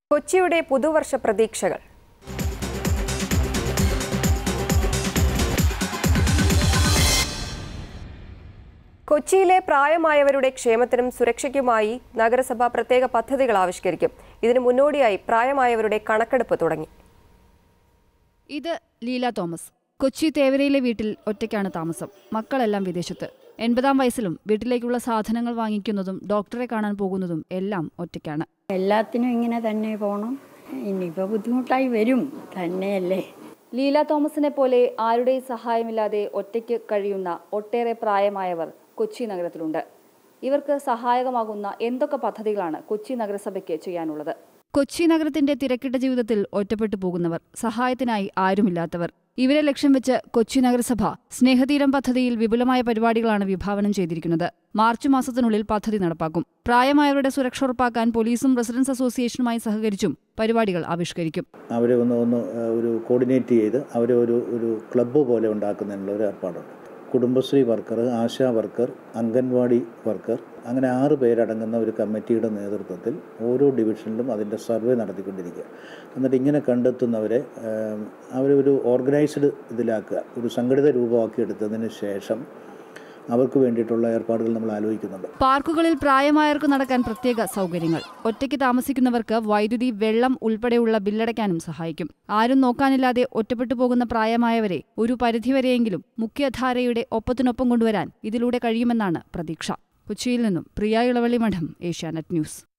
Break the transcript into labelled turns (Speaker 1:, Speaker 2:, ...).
Speaker 1: കൊച്ചിയുടെ പുതുവർഷ പ്രതീക്ഷകൾ കൊച്ചിയിലെ പ്രായമായവരുടെ ക്ഷേമത്തിനും സുരക്ഷയ്ക്കുമായി നഗരസഭ പ്രത്യേക പദ്ധതികൾ ആവിഷ്കരിക്കും ഇതിനു മുന്നോടിയായി പ്രായമായവരുടെ കണക്കെടുപ്പ് തുടങ്ങി
Speaker 2: ഇത് ലീല തോമസ് കൊച്ചി തേവരയിലെ വീട്ടിൽ ഒറ്റയ്ക്കാണ് താമസം മക്കളെല്ലാം വിദേശത്ത് എൺപതാം വയസ്സിലും വീട്ടിലേക്കുള്ള സാധനങ്ങൾ വാങ്ങിക്കുന്നതും ഡോക്ടറെ കാണാൻ പോകുന്നതും എല്ലാം ഒറ്റയ്ക്കാണ്
Speaker 3: എല്ലാത്തിനും ഇങ്ങനെ തന്നെ പോകണം ഇനിയിപ്പോൾ ബുദ്ധിമുട്ടായി വരും തന്നെയല്ലേ
Speaker 2: ലീല തോമസിനെ പോലെ ആരുടെയും സഹായമില്ലാതെ ഒറ്റയ്ക്ക് കഴിയുന്ന ഒട്ടേറെ പ്രായമായവർ കൊച്ചി നഗരത്തിലുണ്ട് ഇവർക്ക് സഹായകമാകുന്ന എന്തൊക്കെ പദ്ധതികളാണ് കൊച്ചി നഗരസഭയ്ക്ക് ചെയ്യാനുള്ളത് കൊച്ചി നഗരത്തിന്റെ തിരക്കിട്ട ജീവിതത്തിൽ ഒറ്റപ്പെട്ടു പോകുന്നവർ സഹായത്തിനായി ആരുമില്ലാത്തവർ ഇവരെ ലക്ഷ്യം വെച്ച് കൊച്ചി നഗരസഭ സ്നേഹതീരം പദ്ധതിയിൽ വിപുലമായ പരിപാടികളാണ് വിഭാവനം ചെയ്തിരിക്കുന്നത് മാർച്ച് മാസത്തിനുള്ളിൽ പദ്ധതി നടപ്പാക്കും പ്രായമായവരുടെ സുരക്ഷ ഉറപ്പാക്കാൻ പോലീസും റെസിഡൻസ് അസോസിയേഷനുമായി സഹകരിച്ചും പരിപാടികൾ ആവിഷ്കരിക്കും
Speaker 4: അവരെ ഒന്ന് ഒന്ന് ഏഹ്, ഒരു കോർഡിനേറ്റ് ചെയ്ത് അവരെ ഒരു ഒരു ക്ലബ്ബ് പോലെ ഉണ്ടാക്കുന്നതിനുള്ള ഒരു ഏർപ്പാടുണ്ട് Kudumbashree worker Asha worker anganwadi worker അങ്ങനെ ആറ് പേരടങ്ങുന്ന ഒരു കമ്മിറ്റിയുടെ നേതൃത്വത്തിൽ ഓരോ ഡിവിഷനിലും അതിൻ്റെ സർവേ നടത്തിക്കൊണ്ടിരിക്കുക എന്നിട്ട് ഇങ്ങനെ കണ്ടെത്തുന്നവരെ ഏഹ്, അവരെ ഒരു ഓർഗനൈസ്ഡ് ഇതിലാക്കുക ഒരു സംഘടിത രൂപമാക്കിയെടുത്തതിന് ശേഷം അവർക്ക് വേണ്ടിയിട്ടുള്ള ഏർപ്പാടുകൾ നമ്മൾ ആലോചിക്കുന്നുണ്ട്
Speaker 2: പാർക്കുകളിൽ പ്രായമായവർക്ക് നടക്കാൻ പ്രത്യേക സൗകര്യങ്ങൾ ഒറ്റയ്ക്ക് താമസിക്കുന്നവർക്ക് വൈദ്യുതി വെള്ളം ഉൾപ്പെടെയുള്ള ബില്ലടയ്ക്കാനും സഹായിക്കും ആരും നോക്കാനില്ലാതെ ഒറ്റപ്പെട്ടു പോകുന്ന പ്രായമായവരെ ഒരു പരിധിവരെയെങ്കിലും മുഖ്യധാരയുടെ ഒപ്പത്തിനൊപ്പം കൊണ്ടുവരാൻ ഇതിലൂടെ കഴിയുമെന്നാണ് പ്രതീക്ഷ കൊച്ചിയിൽ നിന്നും പ്രിയ ഇളവള്ളി മഠം ഏഷ്യാനെറ്റ് ന്യൂസ്